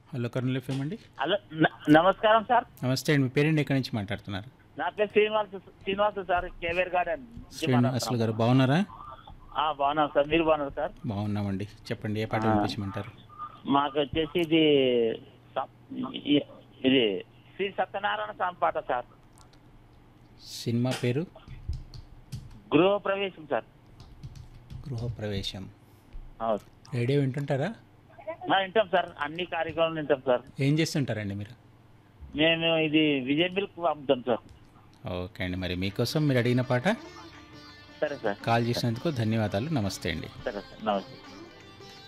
Hello Kurnool FM అండి hello న- నమస్కారం సార్ నమస్తే అండి మీ పేరెంట్ ఎక్కడి నుంచి మాట్లాడుతున్నారు నా పేరు శ్రీనివాస్ శ్రీనివాస్ సార్ కేవేర్ గార్డెన్ శ్రీనివాసులు గారు బాగున్నారా ఆ, బాగున్నాం సార్ మీరు బాగున్నారు సార్ బాగున్నామండి చెప్పండి ఏ పాట వినిపించమంటారు మాకు వచ్చేసి ఇది స- ఇ- ఇది శ్రీ సత్యనారాయణ స్వామి పాట సార్ సినిమా పేరు గృహ ప్రవేశం సార్ గృహప్రవేశం అవును. రేడియో వింటుంటారా ఆ, వింటాం సార్ అన్ని కార్యక్రమాలు వింటాం సార్ ఏం చేస్తుంటారండి మీరు మేము ఇది విజయ్ మిల్క్ అమ్ముతాం సార్ ఓకే అండి మరి మీకోసం మీరు అడిగిన పాట సరే సార్ కాల్ చేసినందుకు ధన్యవాదాలు నమస్తే అండి సరే సార్ నమస్తే